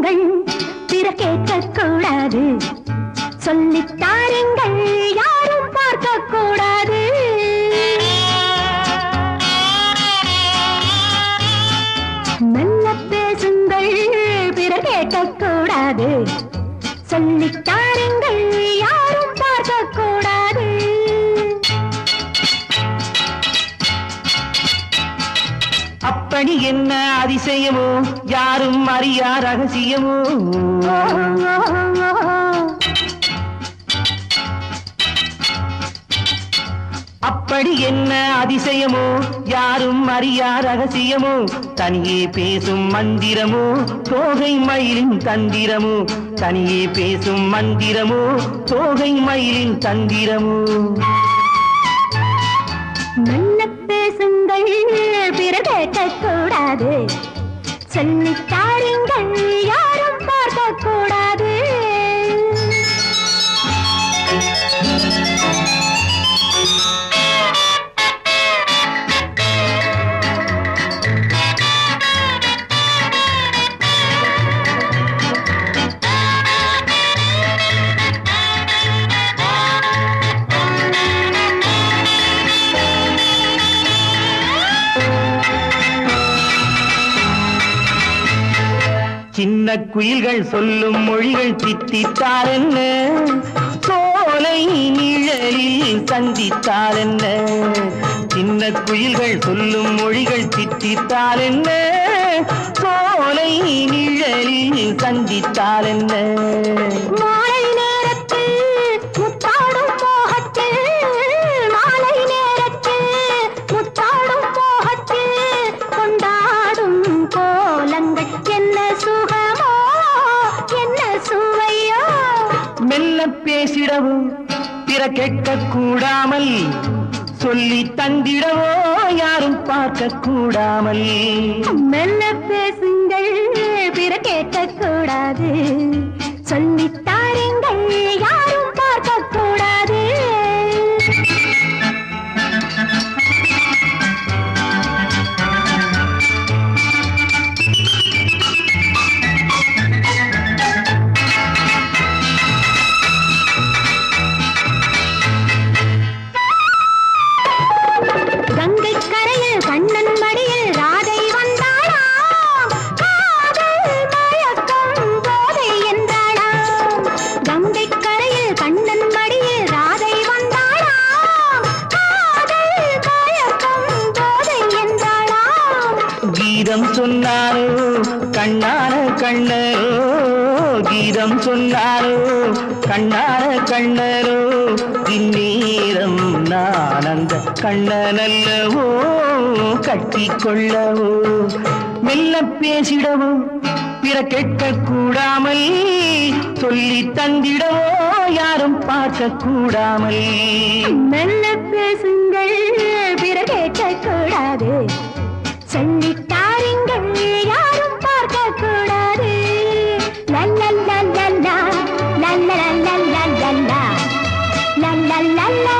பேசுங்கள் பிற கேட்க கூடாது சொல்லித் தாருங்கள் யாரும் பார்க்க கூடாது மெல்ல பேசுங்கள் பிற கேட்க கூடாது சொல்லித் தாருங்கள் யாரும் பார்க்க கூடாது அப்படி என்ன அதிசயமோ யாரும் அறியா ரகசியமோ அப்படி என்ன அதிசயமோ யாரும் அறியா ரகசியமோ தனியே பேசும் மந்திரமோ தோகை மயிலின் தந்திரமோ தனியே பேசும் மந்திரமோ தோகை மயிலின் தந்திரமோ மெல்ல பேசுங்கள் பிற கேட்க கூடாது சொல்லித் தாருங்கள் யாரும் பார்க்க கூடாது சின்ன குயில்கள் சொல்லும் மொழிகள் தித்தித்தார் என்ன சோலை நிழலில் சந்தித்தார் என்ன சின்ன குயில்கள் சொல்லும் மொழிகள் தித்தித்தார் என்ன சோலை நிழலில் சந்தித்தார் என்ன மாலை நேரத்தில் முத்தாடும் மோகத்தில் மாலை நேரத்தில் முத்தாடும் மோகத்தில் கொண்டாடும் கோலங்கள் என்ன சுகமோ என்ன சுவையோ மெல்ல பேசிடவோ பிற கேட்க கூடாமல் சொல்லி தந்திடவோ யாரும் பார்க்க கூடாமல் மெல்ல பேசுங்கள் பிற கேட்க கூடாது சொல்லித் தாருங்கள் யாரும் பார்க்க கூடாது கங்கை கரையில் கண்ணன் மடியில் ராதை வந்தாளாம் காதல் மயக்கம் போதை என்றாளாம் கங்கை கரையில் கண்ணன் மடியில் ராதை வந்தாளாம் காதல் மயக்கம் போதை என்றாளாம் கீதம் சொன்னாரோ கண்ணான கண்ணரோ கீதம் சொன்னாரோ கண்ணான கண்ணரோ இந்நேரம் நான் அந்த கண்ணனல்லவோ கட்டி கொள்ளவோ மெல்ல பேசிடவோ பிற கேட்க கூடாமல் சொல்லி தந்திடவோ யாரும் பார்க்க கூடாமல் மெல்ல பேசுங்கள் பிற கேட்க கூடாது சொல்லித் தாருங்கள் யாரும் பார்க்க கூடாது லல்லல்லல்லல்லா, லல்லலல்லல்லல்லா, லல்லல்லல்லல்லா,